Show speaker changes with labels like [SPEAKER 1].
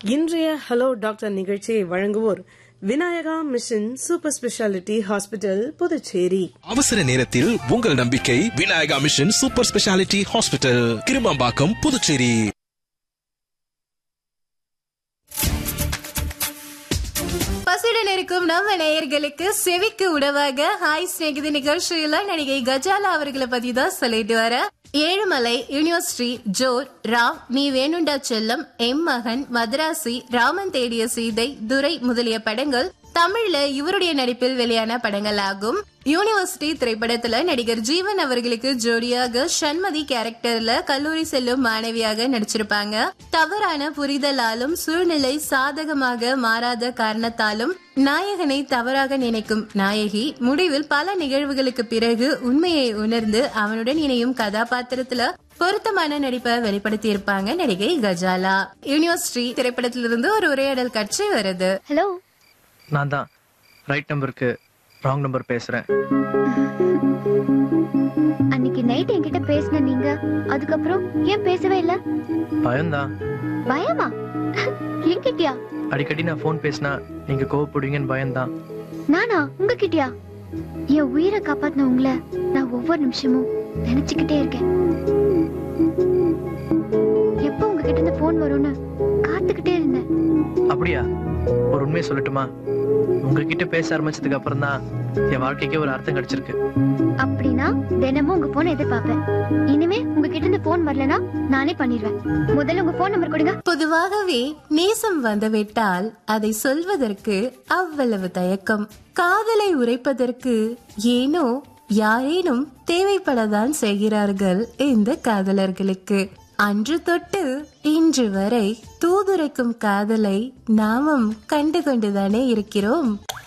[SPEAKER 1] இன்றைய hello doctor நிகழ்ச்சியை வழங்குவோர் Vinayaka mission super speciality hospital Puducherry
[SPEAKER 2] அவசர நேரத்தில் உங்கள் நம்பிக்கை Vinayaka mission super speciality hospital Kirumampakkam Puducherry
[SPEAKER 3] பசியுடன் இருக்கும் நம்ம நேயர்களுக்கு செவிக்கு உணவாக ஹாய் ஸ்நேகிதி நிகழ்ச்சியில நடிகை கஜாலா அவர்களை பத்தி தான் சொல்லிட்டு வர ஏழுமலை யூனிவர்சிட்டி ஜோர் ராவ் நீ வேணுண்டா செல்லம் எம் மகன் மதராசி ராமன் தேடிய சீதை துரை முதலிய படங்கள் தமிழ்ல இவருடைய நடிப்பில் வெளியான படங்கள் ஆகும் யூனிவர்சிட்டி திரைப்படத்துல நடிகர் ஜீவன் அவர்களுக்கு ஜோடியாக சண்மதி கேரக்டர்ல கல்லூரி செல்லும் மாணவியாக நடிச்சிருப்பாங்க தவறான புரிதலாலும் சூழ்நிலை சாதகமாக மாறாத காரணத்தாலும் நாயகனை தவறாக நினைக்கும் நாயகி முடிவில் பல நிகழ்வுகளுக்கு பிறகு உண்மையை உணர்ந்து அவனுடன் இணையும் கதாபாத்திரத்துல பொருத்தமான நடிப்பை வெளிப்படுத்தி இருப்பாங்க நடிகை கஜாலா யூனிவர்சிட்டி திரைப்படத்திலிருந்து ஒரு உரையாடல் காட்சி வருது
[SPEAKER 4] ஹலோ
[SPEAKER 5] நான் தான் ரைட் நம்பருக்கு ராங் நம்பர் பேசுறேன்
[SPEAKER 4] அன்னைக்கு நைட் என்கிட்ட பேசின நீங்க அதுக்கப்புறம் ஏன் பேசவே இல்ல
[SPEAKER 5] பயம்தான்
[SPEAKER 4] பயமா என்கிட்டயா
[SPEAKER 5] அடிக்கடி நான் ஃபோன் பேசினா நீங்க கோவப்படுவீங்கன்னு பயம்தான்
[SPEAKER 4] நானா உங்ககிட்டயா என் உயிரை காப்பாத்தின உங்களை நான் ஒவ்வொரு நிமிஷமும் நினைச்சுக்கிட்டே இருக்கேன் எப்போ உங்ககிட்ட இருந்து போன் வரும்னு காத்துக்கிட்டே இருந்தேன்
[SPEAKER 5] அப்படியா ஒரு உண்மையை சொல்லட்டுமா உங்ககிட்ட பேச ஆரம்பிச்சதுக்கு அப்புறம் தான் என் வாழ்க்கைக்கே ஒரு அர்த்தம் கிடைச்சிருக்கு
[SPEAKER 4] அப்படின்னா தினமும் உங்க போனை எதிர்பார்ப்பேன் இனிமே உங்ககிட்ட இருந்து போன் வரலனா நானே பண்ணிடுவேன் முதல்ல உங்க போன் நம்பர் கொடுங்க
[SPEAKER 3] பொதுவாகவே நேசம் வந்துவிட்டால் அதை சொல்வதற்கு அவ்வளவு தயக்கம் காதலை உரைப்பதற்கு ஏனோ யாரேனும் தேவைப்படத்தான் செய்கிறார்கள் இந்த காதலர்களுக்கு அன்று தொட்டு இன்று வரை தூதுரைக்கும் காதலை நாமும் கண்டு கொண்டுதானே இருக்கிறோம்